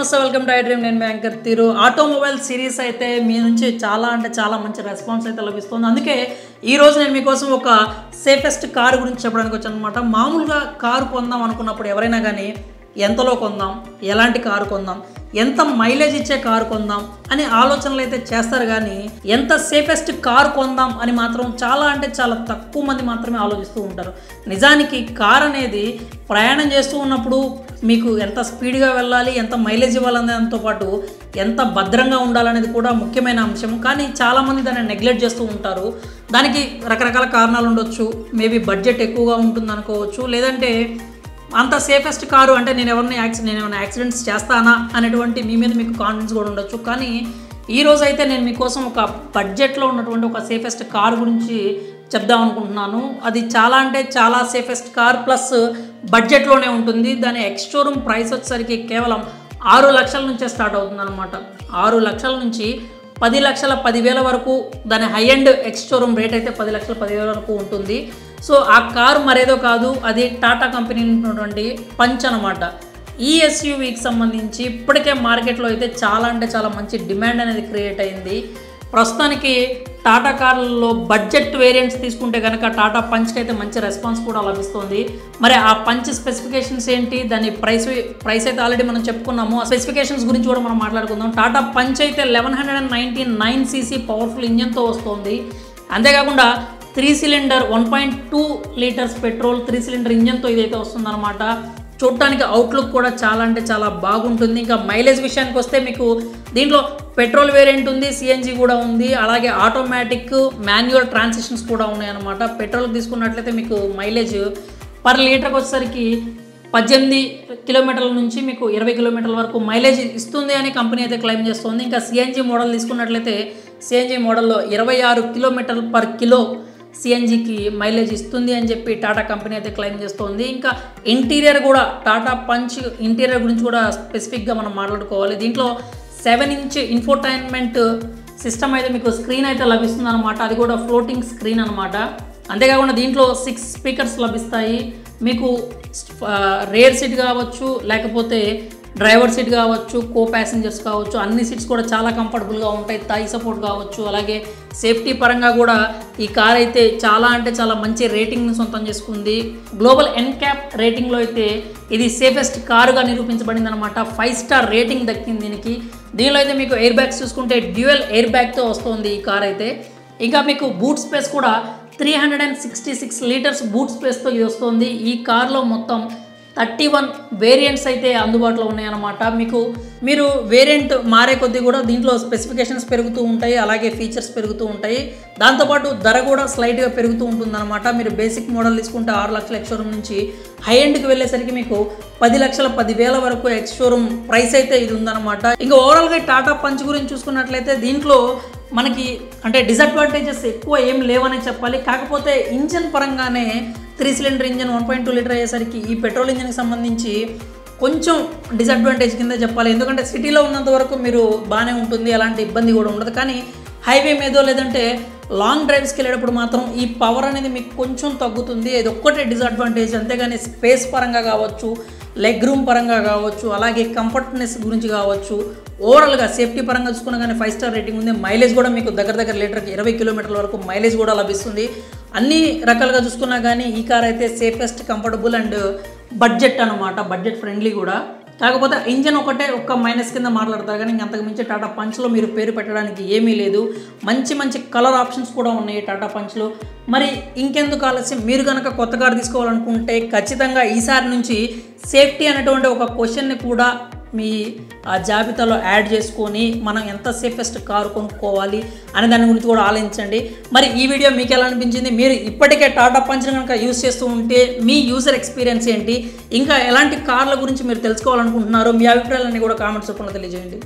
నమస్తే welcome to iDream నేను మీ యాంకర్ తీరు ఆటోమొబైల్ సిరీస్ అయితే మీ నుంచి చాలా అంటే చాలా మంచి రెస్పాన్స్ అయితే లభిస్తుంది అందుకే ఈ రోజు నేను మీకోసం ఒక సేఫెస్ట్ కారు గురించి చెప్పడానికి వచ్చాను అనమాట మామూలుగా కారు కొందాం అనుకున్నప్పుడు ఎవరైనా కానీ ఎంతలో కొందాం ఎలాంటి కారు కొందాం ఎంత మైలేజ్ ఇచ్చే కారు కొందాం అనే ఆలోచనలు అయితే చేస్తారు కానీ ఎంత సేఫెస్ట్ కారు కొందాం అని మాత్రం చాలా అంటే చాలా తక్కువ మంది మాత్రమే ఆలోచిస్తూ ఉంటారు నిజానికి కార్ అనేది ప్రయాణం చేస్తూ ఉన్నప్పుడు మీకు ఎంత స్పీడ్గా వెళ్ళాలి ఎంత మైలేజ్ ఇవ్వాలనే దాంతో పాటు ఎంత భద్రంగా ఉండాలనేది కూడా ముఖ్యమైన అంశం కానీ చాలామంది దాన్ని నెగ్లెక్ట్ చేస్తూ ఉంటారు దానికి రకరకాల కారణాలు ఉండొచ్చు మేబీ బడ్జెట్ ఎక్కువగా ఉంటుంది అనుకోవచ్చు లేదంటే అంత సేఫెస్ట్ కారు అంటే నేను ఎవరిని యాక్సి నేను ఏమైనా యాక్సిడెంట్స్ చేస్తానా అనేటువంటి మీ మీద మీకు కాన్ఫిడెన్స్ కూడా ఉండొచ్చు కానీ ఈ రోజు అయితే నేను మీకోసం ఒక బడ్జెట్లో ఉన్నటువంటి ఒక సేఫెస్ట్ కార్ గురించి చెప్దాం అనుకుంటున్నాను అది చాలా అంటే చాలా సేఫెస్ట్ కార్ ప్లస్ బడ్జెట్లోనే ఉంటుంది దాని ఎక్స్ షోరూమ్ ప్రైస్ వచ్చేసరికి కేవలం ఆరు లక్షల నుంచే స్టార్ట్ అవుతుంది అనమాట ఆరు లక్షల నుంచి పది లక్షల పదివేల వరకు దాని high and ex showroom rate అయితే పది లక్షల పదివేల వరకు ఉంటుంది సో ఆ కారు మరేదో కాదు అది టాటా కంపెనీ ఉన్నటువంటి పంచ్ అనమాట ఈ ఎస్యూవీకి సంబంధించి ఇప్పటికే మార్కెట్లో అయితే చాలా అంటే చాలా మంచి డిమాండ్ అనేది క్రియేట్ అయింది ప్రస్తుతానికి టాటా కార్లలో బడ్జెట్ వేరియంట్స్ తీసుకుంటే కనుక టాటా పంచ్కి అయితే మంచి రెస్పాన్స్ కూడా లభిస్తుంది మరి ఆ పంచ్ స్పెసిఫికేషన్స్ ఏంటి దాని ప్రైస్ ప్రైస్ అయితే ఆల్రెడీ మనం చెప్పుకున్నాము ఆ స్పెసిఫికేషన్స్ గురించి కూడా మనం మాట్లాడుకుందాం టాటా పంచ్ అయితే eleven hundred and ninety nine cc powerful ఇంజన్తో వస్తుంది అంతేకాకుండా three cylinder one point two litres petrol three cylinder ఇంజన్తో ఇదైతే వస్తుందన్నమాట చూడటానికి అవుట్లుక్ కూడా చాలా అంటే చాలా బాగుంటుంది ఇంకా మైలేజ్ విషయానికి వస్తే మీకు దీంట్లో పెట్రోల్ వేరియంట్ ఉంది సిఎన్జి కూడా ఉంది అలాగే ఆటోమేటిక్ మాన్యువల్ ట్రాన్సిషన్స్ కూడా ఉన్నాయన్నమాట పెట్రోల్ తీసుకున్నట్లయితే మీకు మైలేజ్ పర్ లీటర్కి వచ్చేసరికి పద్దెనిమిది కిలోమీటర్ల నుంచి మీకు ఇరవై కిలోమీటర్ల వరకు మైలేజ్ ఇస్తుంది అని కంపెనీ అయితే క్లెయిమ్ చేస్తుంది ఇంకా సిఎన్జి మోడల్ తీసుకున్నట్లయితే సిఎన్జి మోడల్లో ఇరవై ఆరు కిలోమీటర్లు పర్ కిలో సిఎన్జికి మైలేజ్ ఇస్తుంది అని చెప్పి టాటా కంపెనీ అయితే క్లెయిమ్ చేస్తోంది ఇంకా ఇంటీరియర్ కూడా టాటా పంచ్ ఇంటీరియర్ గురించి కూడా స్పెసిఫిక్గా మనం మాట్లాడుకోవాలి దీంట్లో సెవెన్ ఇంచ్ ఇన్ఫోటైన్మెంట్ సిస్టమ్ అయితే మీకు స్క్రీన్ అయితే లభిస్తుంది అనమాట అది కూడా ఫ్లోటింగ్ స్క్రీన్ అనమాట అంతేకాకుండా దీంట్లో సిక్స్ స్పీకర్స్ లభిస్తాయి మీకు రేర్ సీట్ కావచ్చు లేకపోతే డ్రైవర్ సీట్ కావచ్చు కో ప్యాసింజర్స్ కావచ్చు అన్ని సీట్స్ కూడా చాలా కంఫర్టబుల్గా ఉంటాయి థాయి సపోర్ట్ కావచ్చు అలాగే సేఫ్టీ పరంగా కూడా ఈ కార్ అయితే చాలా అంటే చాలా మంచి రేటింగ్ని సొంతం చేసుకుంది గ్లోబల్ ఎన్క్యాప్ రేటింగ్లో అయితే ఇది సేఫెస్ట్ కారుగా నిరూపించబడింది అనమాట ఫైవ్ స్టార్ రేటింగ్ దక్కింది దీనికి దీనిలో అయితే మీకు ఎయిర్ బ్యాగ్స్ చూసుకుంటే డ్యూయల్ ఎయిర్ బ్యాగ్తో వస్తుంది ఈ కార్ అయితే ఇంకా మీకు బూట్ స్పేస్ కూడా three hundred and sixty six litres boot స్పేస్తో ఇది వస్తుంది ఈ కార్లో మొత్తం థర్టీ వన్ వేరియంట్స్ అయితే అందుబాటులో ఉన్నాయన్నమాట మీకు మీరు వేరియంట్ మారే కొద్దీ కూడా దీంట్లో స్పెసిఫికేషన్స్ పెరుగుతూ ఉంటాయి అలాగే ఫీచర్స్ పెరుగుతూ ఉంటాయి దాంతోపాటు ధర కూడా స్లైట్గా పెరుగుతూ ఉంటుందన్నమాట మీరు బేసిక్ మోడల్ తీసుకుంటే ఆరు లక్షల ఎక్స్ షోరూమ్ నుంచి హై ఎండ్కి వెళ్ళేసరికి మీకు పది లక్షల పదివేల వరకు ఎక్స్ షోరూమ్ ప్రైస్ అయితే ఇది ఉందన్నమాట ఇంకా ఓవరాల్గా టాటా పంచ్ గురించి చూసుకున్నట్లయితే దీంట్లో మనకి అంటే డిసడ్వాంటేజెస్ ఎక్కువ ఏం లేవని చెప్పాలి కాకపోతే ఇంజన్ పరంగానే three cylinder engine one point two litre అయ్యేసరికి ఈ పెట్రోల్ ఇంజన్కి సంబంధించి కొంచెం డిసడ్వాంటేజ్ కింద చెప్పాలి ఎందుకంటే సిటీలో ఉన్నంత వరకు మీరు బాగానే ఉంటుంది ఎలాంటి ఇబ్బంది కూడా ఉండదు కానీ హైవే మీదో లేదంటే లాంగ్ డ్రైవ్స్కి వెళ్ళేటప్పుడు మాత్రం ఈ పవర్ అనేది మీకు కొంచెం తగ్గుతుంది ఇది ఒక్కటే డిసడ్వాంటేజ్ అంతేగాని స్పేస్ పరంగా కావచ్చు లెగ్ రూమ్ పరంగా కావచ్చు అలాగే కంఫర్ట్నెస్ గురించి కావచ్చు ఓవరాల్గా సేఫ్టీ పరంగా చూసుకున్నా కానీ ఫైవ్ స్టార్ రేటింగ్ ఉంది మైలేజ్ కూడా మీకు దగ్గర దగ్గర లీటర్కి ఇరవై కిలోమీటర్ల వరకు మైలేజ్ కూడా లభిస్తుంది అన్ని రకాలుగా చూసుకున్నా కానీ ఈ కార్ అయితే సేఫెస్ట్ కంఫర్టబుల్ అండ్ బడ్జెట్ అనమాట బడ్జెట్ ఫ్రెండ్లీ కూడా కాకపోతే ఇంజన్ ఒకటే ఒక్క మైనస్ కింద మాట్లాడతారు కానీ ఇంక అంతకు మించి టాటా పంచ్లో మీరు పేరు పెట్టడానికి ఏమీ లేదు మంచి మంచి కలర్ ఆప్షన్స్ కూడా ఉన్నాయి టాటా పంచ్లో మరి ఇంకెందుకు ఆలస్యం మీరు కనుక కొత్త కారు తీసుకోవాలనుకుంటే ఖచ్చితంగా ఈసారి నుంచి సేఫ్టీ అనేటువంటి ఒక క్వశ్చన్ని కూడా మీ ఆ జాబితాలో యాడ్ చేసుకొని మనం ఎంత సేఫెస్ట్ కారు కొనుక్కోవాలి అనే దాని గురించి కూడా ఆలోచించండి మరి ఈ వీడియో మీకు ఎలా అనిపించింది మీరు ఇప్పటికే టాటా పంచ్ని కనుక యూస్ చేస్తూ ఉంటే మీ యూజర్ ఎక్స్పీరియన్స్ ఏంటి ఇంకా ఎలాంటి కార్ల గురించి మీరు తెలుసుకోవాలనుకుంటున్నారో మీ అభిప్రాయాలన్నీ కూడా కామెంట్స్ రూపంలో తెలియజేయండి